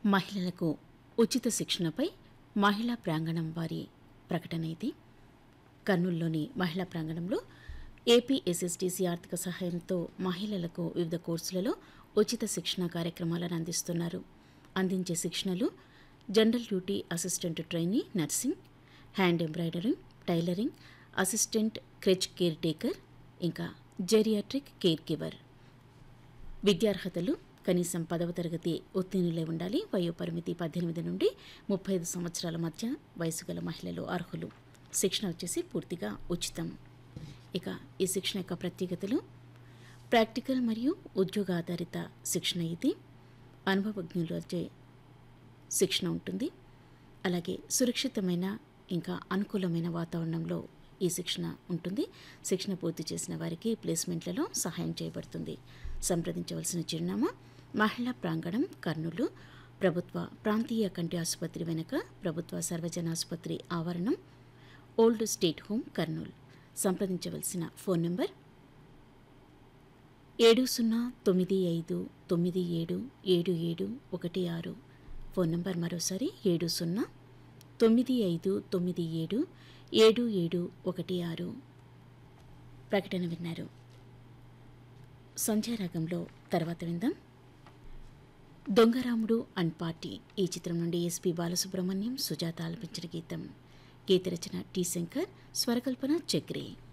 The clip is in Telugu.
మహిళలకు ఉచిత శిక్షణపై మహిళా ప్రాంగణం వారి ప్రకటన ఇది కర్నూలులోని మహిళా ప్రాంగణంలో ఏపీ ఎస్ఎస్టీసీ ఆర్థిక సహాయంతో మహిళలకు వివిధ కోర్సులలో ఉచిత శిక్షణ కార్యక్రమాలను అందిస్తున్నారు అందించే శిక్షణలు general duty assistant trainee nursing hand embroidering tailoring assistant creche caretaker ఇంకా జెరియాట్రిక్ కేర్ గివర్ విద్యార్హతలు కనీసం పదవ తరగతి ఉత్తీర్ణులై ఉండాలి వయోపరిమితి పద్దెనిమిది నుండి ముప్పై ఐదు సంవత్సరాల మధ్య వయసు గల మహిళలు అర్హులు శిక్షణ వచ్చేసి పూర్తిగా ఉచితం ఇక ఈ శిక్షణ యొక్క ప్రత్యేకతలు ప్రాక్టికల్ మరియు ఉద్యోగ ఆధారిత శిక్షణ ఇది అనుభవజ్ఞులచే శిక్షణ ఉంటుంది అలాగే సురక్షితమైన ఇంకా అనుకూలమైన వాతావరణంలో ఈ శిక్షణ ఉంటుంది శిక్షణ పూర్తి చేసిన వారికి ప్లేస్మెంట్లలో సహాయం చేయబడుతుంది సంప్రదించవలసిన చిరునామా మహిళా ప్రాంగణం కర్నూలు ప్రభుత్వ ప్రాంతీయ కంటి ఆసుపత్రి వెనుక ప్రభుత్వ సర్వజన ఆసుపత్రి ఆవరణం ఓల్డ్ స్టేట్ హోమ్ కర్నూలు సంప్రదించవలసిన ఫోన్ నెంబర్ ఏడు సున్నా తొమ్మిది ఐదు తొమ్మిది ఏడు ఏడు ఏడు ఒకటి ఆరు ఫోన్ నంబర్ మరోసారి ఏడు సున్నా తొమ్మిది ఐదు తొమ్మిది ఏడు ఏడు ఏడు ఒకటి ఆరు ప్రకటన విన్నారు సంధ్యారాగంలో తర్వాత విందాం దొంగరాముడు అండ్ పార్టీ ఈ చిత్రం నుండి ఎస్పి బాలసుబ్రహ్మణ్యం సుజాత ఆలపించిన గీతం గీత రచన టి శంకర్ స్వరకల్పన చక్రి